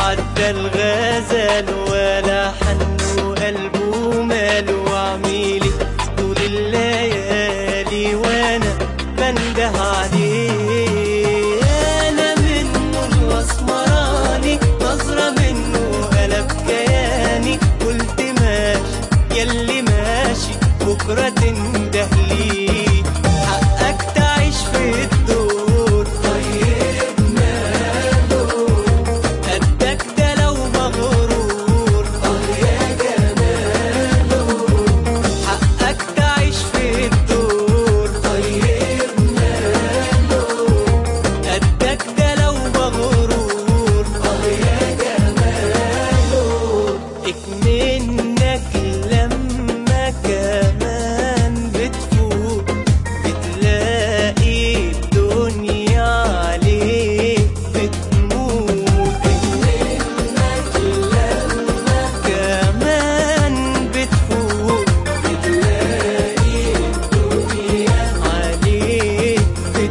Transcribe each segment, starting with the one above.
تعدى الغزل ولا حن وقلبه مال وعميلي طول الليالي وانا بنده عليه انا منه الاسمراني نظرة منه قلب كياني قلت ماشي يلي ماشي بكرة تندهلي حقك تعيش في الدور طيب ماله قدك ده لو مغرور اه يا جماله حقك تعيش في الدور طيب ماله قدك ده لو مغرور اه يا جماله اكمنك لما كمان بتفوق بتلاقي الدنيا عليك بتموت اكمنك لما كمان بتفوق بتلاقي الدنيا عليك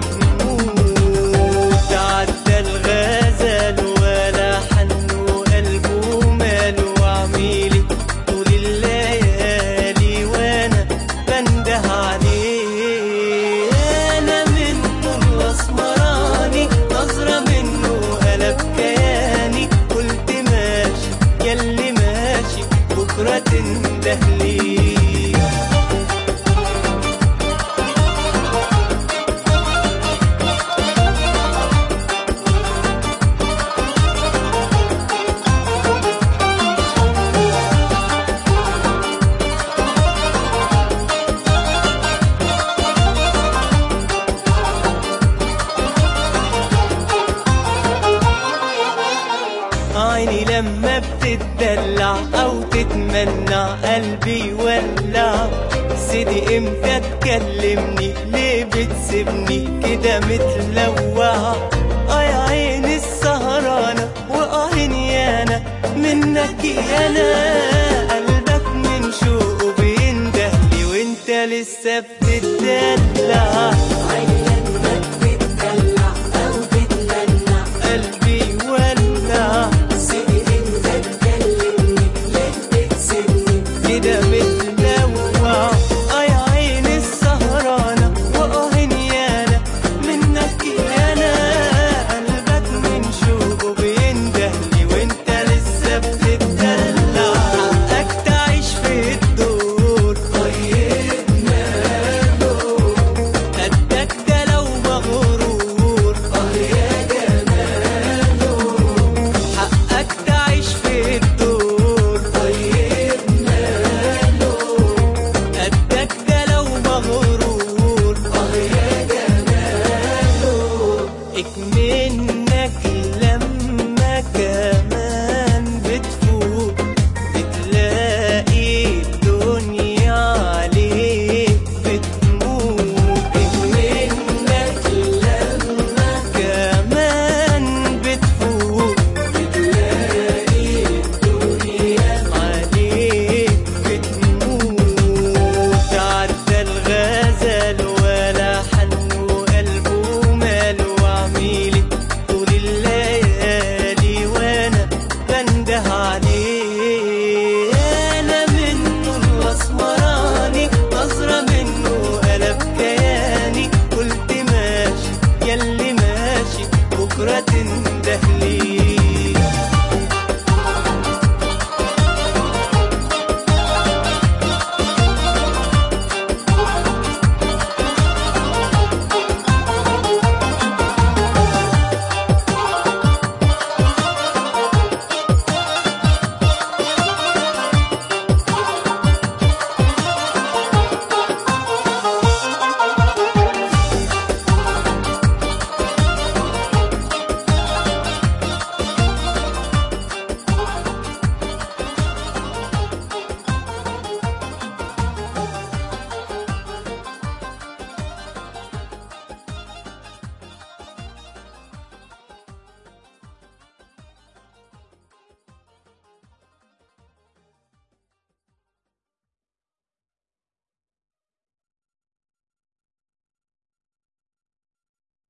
بتموت عدى الغزل ولا حن وقلبه مال وعميلي طول الليالي وانا بنده عليه انا منه الاسمراني نظرة منه قلب كياني قلت ماشي يلي ماشي بكرة تندهلي عيني لما بتتدلع او تتمنع قلبي يولع سيدي امتى تكلمني ليه بتسيبني كده متلوع اه يا عيني السهرانة واه انا منك انا قلبك من شوقه بيندهلي وانت لسه بتتدلع